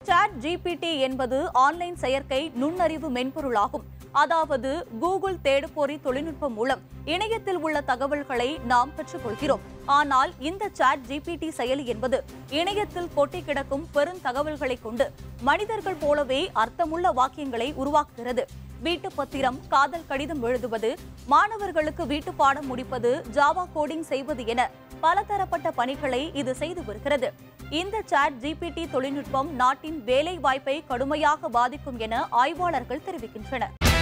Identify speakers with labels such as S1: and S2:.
S1: chat GPT என்பது online செயற்கை நுண்ணறிவு மென்பொருளாகும் அதாவது கூகுள் தேடுபொறி தொழில்நுட்பம் மூலம் இணையத்தில் உள்ள தகவல்களை நாம் பெற்றுக்கொள்கிறோம் ஆனால் இந்த சாட் ஜிபிடி செயலி என்பது இணையத்தில் கொட்டி கிடக்கும் பெருந்தகவல்களை கொண்டு மனிதர்கள் போலவே அர்த்தமுள்ள வாக்கியங்களை உருவாக்குகிறது வீட்டு பத்திரம் காதல் கடிதம் எழுதுவது மாணவர்களுக்கு வீட்டு பாடம் முடிப்பது ஜாவா கோடிங் செய்வது என பலதரப்பட்ட பணிகளை இது செய்து வருகிறது இந்த சாட் ஜிபிடி தொழில்நுட்பம் நாட்டின் வேலை வாய்ப்பை கடுமையாக பாதிக்கும் என ஆய்வாளர்கள் தெரிவிக்கின்றனர்